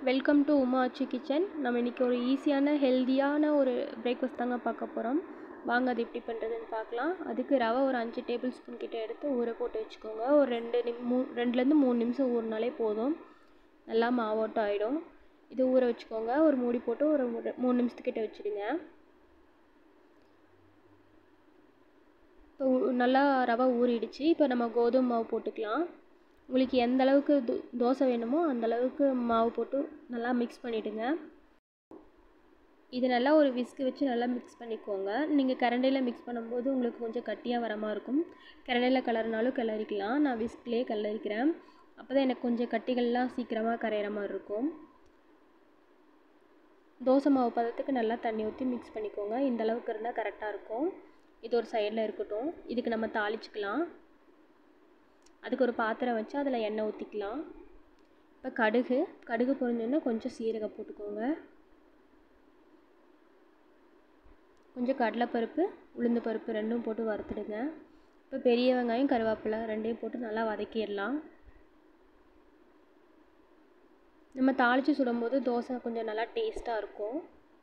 welcome to Uma அச்சு kitchen நம்ம இன்றைக்கி ஒரு ஈஸியான ஹெல்த்தியான ஒரு பிரேக்ஃபாஸ்ட் தாங்க பார்க்க போகிறோம் வாங்க அது எப்படி பண்ணுறதுன்னு பார்க்கலாம் அதுக்கு ரவை ஒரு அஞ்சு டேபிள் ஸ்பூன் கிட்ட எடுத்து ஊற போட்டு வச்சுக்கோங்க ஒரு ரெண்டு நிம் மூ ரெண்டுலேருந்து மூணு நிமிஷம் ஊறினாலே போதும் நல்லா மாவோட்டம் ஆகிடும் இது ஊற வச்சுக்கோங்க ஒரு மூடி போட்டு ஒரு மூ- மூணு நிமிஷத்துக்கிட்ட வச்சுடுங்க இப்போ ஊ- நல்லா ரவை ஊறிடுச்சு இப்போ நம்ம கோதுமை மாவு போட்டுக்கலாம் உங்களுக்கு எந்த அளவுக்கு தோ தோசை வேணுமோ அந்த அளவுக்கு மாவு போட்டு நல்லா மிக்ஸ் பண்ணிவிடுங்க இது நல்லா ஒரு விஸ்கு வச்சு நல்லா மிக்ஸ் பண்ணிக்கோங்க நீங்கள் கரண்டியில் மிக்ஸ் பண்ணும்போது உங்களுக்கு கொஞ்சம் கட்டியாக வர மாதிரி இருக்கும் கரண்டியில் கலர்னாலும் கிளறிக்கலாம் நான் விஸ்க்லேயே கிளறிக்கிறேன் அப்போ தான் எனக்கு கொஞ்சம் கட்டிகள்லாம் சீக்கிரமாக கரையிற மாதிரி இருக்கும் தோசை மாவு பதத்துக்கு நல்லா தண்ணி ஊற்றி மிக்ஸ் பண்ணிக்கோங்க இந்த அளவுக்கு இருந்தால் கரெக்டாக இருக்கும் இது ஒரு சைடில் இருக்கட்டும் இதுக்கு நம்ம தாளிச்சுக்கலாம் அதுக்கு ஒரு பாத்திரம் வச்சு அதில் எண்ணெய் ஊற்றிக்கலாம் இப்போ கடுகு கடுகு பொரிஞ்சோன்னா கொஞ்சம் சீரகம் போட்டுக்கோங்க கொஞ்சம் கடலைப்பருப்பு உளுந்து பருப்பு ரெண்டும் போட்டு வறுத்துடுங்க இப்போ பெரிய வெங்காயம் கருவேப்பிலை ரெண்டையும் போட்டு நல்லா வதக்கிடலாம் நம்ம தாளித்து சுடும்போது தோசை கொஞ்சம் நல்லா டேஸ்ட்டாக இருக்கும்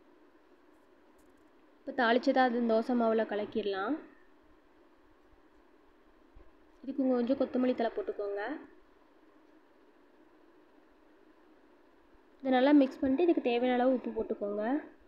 இப்போ தாளிச்சதை அது தோசை மாவில் கலக்கிடலாம் இதுக்கு கொஞ்சம் கொத்தமல்லி தலை போட்டுக்கோங்க இதை நல்லா மிக்ஸ் பண்ணிட்டு இதுக்கு தேவையான அளவு உப்பு போட்டுக்கோங்க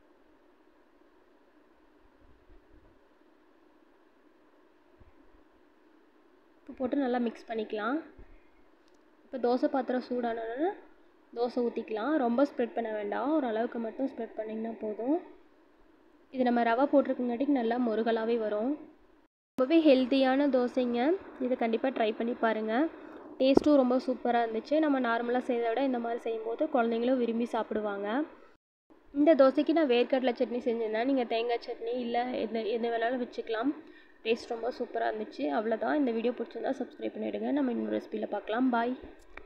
உப்பு போட்டு நல்லா மிக்ஸ் பண்ணிக்கலாம் இப்போ தோசை பாத்திரம் சூடானோன்னு தோசை ஊற்றிக்கலாம் ரொம்ப ஸ்ப்ரெட் பண்ண வேண்டாம் ஒரு அளவுக்கு மட்டும் ஸ்ப்ரெட் பண்ணிங்கன்னா போதும் இது நம்ம ரவை போட்டிருக்கங்காட்டிக்கு நல்லா முருகலாகவே வரும் ரொம்பவே ஹெல்த்தியான தோசைங்க இதை கண்டிப்பாக ட்ரை பண்ணி பாருங்கள் டேஸ்ட்டும் ரொம்ப சூப்பராக இருந்துச்சு நம்ம நார்மலாக செய்கிறத விட இந்த மாதிரி செய்யும்போது குழந்தைங்களும் விரும்பி சாப்பிடுவாங்க இந்த தோசைக்கு நான் வேர்க்கடலை சட்னி செஞ்சிருந்தேன் நீங்கள் தேங்காய் சட்னி இல்லை எந்த எது வேணாலும் வச்சுக்கலாம் டேஸ்ட் ரொம்ப சூப்பராக இருந்துச்சு அவ்வளோதான் இந்த வீடியோ பிடிச்சிருந்தா சப்ஸ்கிரைப் பண்ணிவிடுங்க நம்ம இன்னொரு ரெசிபியில் பார்க்கலாம் பாய்